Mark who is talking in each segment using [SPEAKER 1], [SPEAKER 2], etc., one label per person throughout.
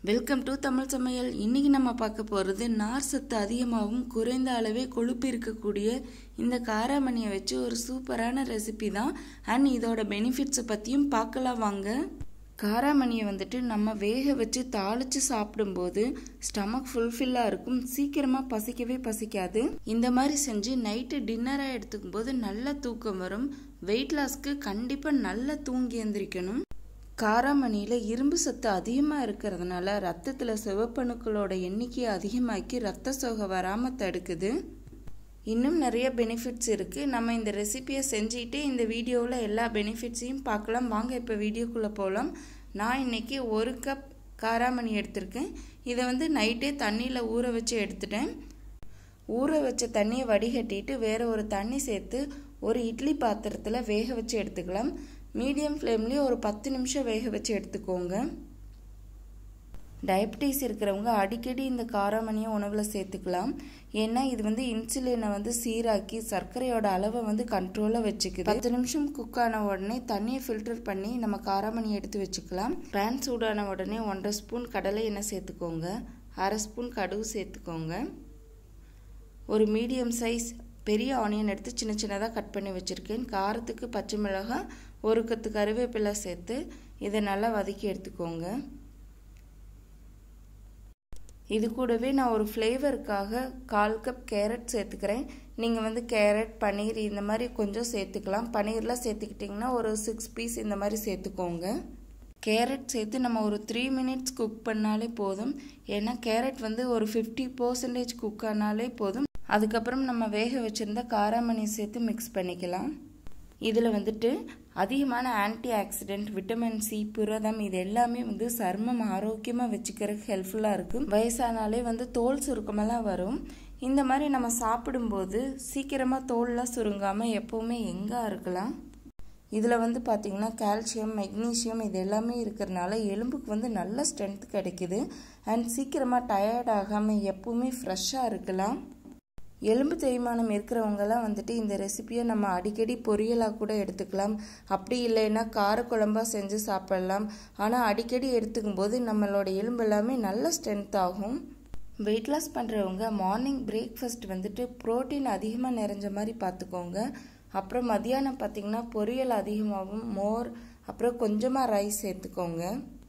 [SPEAKER 1] welcome to Tamil சமையல் இன்னைக்கு நம்ம பார்க்க போகிறது நார் சத்து அதிகமாகவும் குறைந்த அளவே கொழுப்பு இருக்கக்கூடிய இந்த காராமணியை வச்சு ஒரு சூப்பரான ரெசிபி தான் அண்ட் இதோட பெனிஃபிட்ஸை பற்றியும் பார்க்கலாம் வாங்க காராமணியை வந்துட்டு நம்ம வேக வச்சு தாளித்து சாப்பிடும்போது ஸ்டமக் ஃபுல்ஃபில்லாக இருக்கும் சீக்கிரமாக பசிக்கவே பசிக்காது இந்த மாதிரி செஞ்சு நைட்டு டின்னராக எடுத்துக்கும் போது நல்ல தூக்கம் வரும் வெயிட் லாஸ்க்கு கண்டிப்பாக நல்லா தூங்கி எந்திரிக்கணும் காராமணியில் இரும்பு சத்து அதிகமாக இருக்கிறதுனால ரத்தத்தில் சிவப்பணுக்களோட எண்ணிக்கையை அதிகமாக்கி ரத்த சோகை வராமல் தடுக்குது இன்னும் நிறைய பெனிஃபிட்ஸ் இருக்குது நம்ம இந்த ரெசிபியை செஞ்சுக்கிட்டே இந்த வீடியோவில் எல்லா பெனிஃபிட்ஸையும் பார்க்கலாம் வாங்க இப்போ வீடியோக்குள்ளே போகலாம் நான் இன்றைக்கி ஒரு கப் காராமணி எடுத்திருக்கேன் இதை வந்து நைட்டே தண்ணியில் ஊற வச்சு எடுத்துட்டேன் ஊற வச்ச தண்ணியை வடிகட்டிட்டு வேறு ஒரு தண்ணி சேர்த்து ஒரு இட்லி பாத்திரத்தில் வேக வச்சு எடுத்துக்கலாம் மீடியம் ஃப்ளேம்லேயே ஒரு பத்து நிமிஷம் வேக வச்சு எடுத்துக்கோங்க டயபிட்டிஸ் இருக்கிறவங்க அடிக்கடி இந்த காராமணியை உணவில் சேர்த்துக்கலாம் ஏன்னா இது வந்து இன்சுலினை வந்து சீராக்கி சர்க்கரையோட அளவை வந்து கண்ட்ரோலாக வச்சுக்குது பத்து நிமிஷம் குக் ஆன உடனே தண்ணியை ஃபில்டர் பண்ணி நம்ம காராமணி எடுத்து வச்சுக்கலாம் பேன் சூடான உடனே ஒன்றரை ஸ்பூன் கடலை எண்ணெய் சேர்த்துக்கோங்க அரை ஸ்பூன் கடுகு சேர்த்துக்கோங்க ஒரு மீடியம் சைஸ் பெரிய ஆனியன் எடுத்து சின்ன சின்னதாக கட் பண்ணி வச்சுருக்கேன் காரத்துக்கு பச்சை மிளகாய் ஒரு கத்து கருவேப்பிலை சேர்த்து இதை நல்லா வதக்கி எடுத்துக்கோங்க இது கூடவே நான் ஒரு ஃப்ளேவருக்காக கால் கப் கேரட் சேர்த்துக்கிறேன் நீங்கள் வந்து கேரட் பன்னீர் இந்த மாதிரி கொஞ்சம் சேர்த்துக்கலாம் பன்னீர்லாம் சேர்த்துக்கிட்டிங்கன்னா ஒரு சிக்ஸ் பீஸ் இந்த மாதிரி சேர்த்துக்கோங்க கேரட் சேர்த்து நம்ம ஒரு த்ரீ மினிட்ஸ் குக் பண்ணாலே போதும் ஏன்னா கேரட் வந்து ஒரு ஃபிஃப்டி பர்சன்டேஜ் குக் ஆனாலே போதும் அதுக்கப்புறம் நம்ம வேக வச்சுருந்த காராமணி சேர்த்து மிக்ஸ் பண்ணிக்கலாம் இதில் வந்துட்டு அதிகமான ஆன்டி ஆக்சிடென்ட் விட்டமின் சி புரதம் இது எல்லாமே வந்து சர்மம் ஆரோக்கியமாக வச்சுக்கிறதுக்கு ஹெல்ப்ஃபுல்லாக இருக்கும் வயசானாலே வந்து தோல் சுருக்கமெல்லாம் வரும் இந்த மாதிரி நம்ம சாப்பிடும்போது சீக்கிரமாக தோல்லாம் சுருங்காமல் எப்போவுமே எங்கே இருக்கலாம் இதில் வந்து பார்த்திங்கன்னா கால்சியம் மெக்னீஷியம் இது எல்லாமே இருக்கிறனால எலும்புக்கு வந்து நல்ல ஸ்ட்ரென்த் கிடைக்குது அண்ட் சீக்கிரமாக டயர்ட் ஆகாமல் எப்போவுமே ஃப்ரெஷ்ஷாக இருக்கலாம் எலும்பு தேய்மானம் இருக்கிறவங்கலாம் வந்துட்டு இந்த ரெசிப்பியை நம்ம அடிக்கடி பொரியலாக கூட எடுத்துக்கலாம் அப்படி இல்லைன்னா காரக்குழம்பாக செஞ்சு சாப்பிடலாம் ஆனால் அடிக்கடி எடுத்துக்கும் போது நம்மளோட எலும்பு எல்லாமே நல்ல ஸ்ட்ரென்த் ஆகும் வெயிட் லாஸ் பண்ணுறவங்க மார்னிங் பிரேக்ஃபாஸ்ட் வந்துட்டு ப்ரோட்டீன் அதிகமாக நிறைஞ்ச மாதிரி பார்த்துக்கோங்க அப்புறம் மதியானம் பார்த்திங்கன்னா பொரியல் அதிகமாகவும் மோர் அப்புறம் கொஞ்சமாக ரைஸ் சேர்த்துக்கோங்க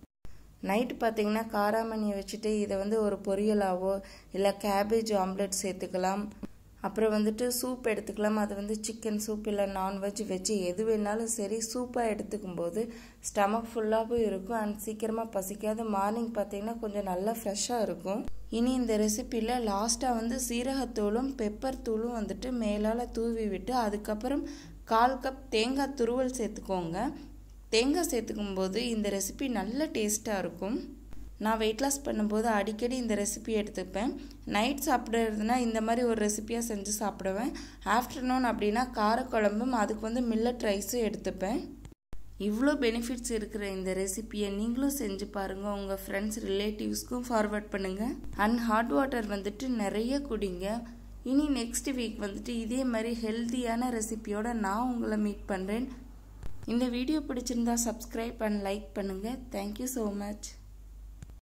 [SPEAKER 1] நைட்டு பார்த்தீங்கன்னா காராமணியை வச்சுட்டு இதை வந்து ஒரு பொரியலாவோ இல்லை கேபேஜ் ஆம்லெட் சேர்த்துக்கலாம் அப்புறம் வந்துட்டு சூப் எடுத்துக்கலாம் அது வந்து சிக்கன் சூப் இல்லை நான்வெஜ் வெஜ் எது வேணாலும் சரி சூப்பாக எடுத்துக்கும் போது ஸ்டமக் ஃபுல்லாகவும் இருக்கும் அண்ட் சீக்கிரமாக பசிக்காது மார்னிங் பார்த்தீங்கன்னா கொஞ்சம் நல்லா ஃப்ரெஷ்ஷாக இருக்கும் இனி இந்த ரெசிப்பியில் லாஸ்ட்டாக வந்து சீரகத்தூளும் பெப்பர் தூளும் வந்துட்டு மேலால் தூவி விட்டு அதுக்கப்புறம் கால் கப் தேங்காய் துருவல் சேர்த்துக்கோங்க தேங்காய் சேர்த்துக்கும் போது இந்த ரெசிபி நல்ல டேஸ்ட்டாக இருக்கும் நான் வெயிட் லாஸ் பண்ணும்போது அடிக்கடி இந்த ரெசிபி எடுத்துப்பேன் நைட் சாப்பிட்றதுனா இந்த மாதிரி ஒரு ரெசிப்பியாக செஞ்சு சாப்பிடுவேன் ஆஃப்டர்நூன் அப்படின்னா காரக்குழம்பும் அதுக்கு வந்து மில்லட் ரைஸும் எடுத்துப்பேன் இவ்வளோ பெனிஃபிட்ஸ் இருக்கிற இந்த ரெசிப்பியை நீங்களும் செஞ்சு பாருங்கள் உங்கள் ஃப்ரெண்ட்ஸ் ரிலேட்டிவ்ஸ்க்கும் ஃபார்வர்ட் பண்ணுங்கள் அண்ட் ஹாட் வாட்டர் வந்துட்டு நிறைய குடிங்க இனி நெக்ஸ்ட் வீக் வந்துட்டு இதே மாதிரி ஹெல்த்தியான ரெசிப்பியோட நான் உங்களை மீட் பண்ணுறேன் இந்த வீடியோ பிடிச்சிருந்தா சப்ஸ்கிரைப் அண்ட் லைக் பண்ணுங்கள் தேங்க்யூ ஸோ மச்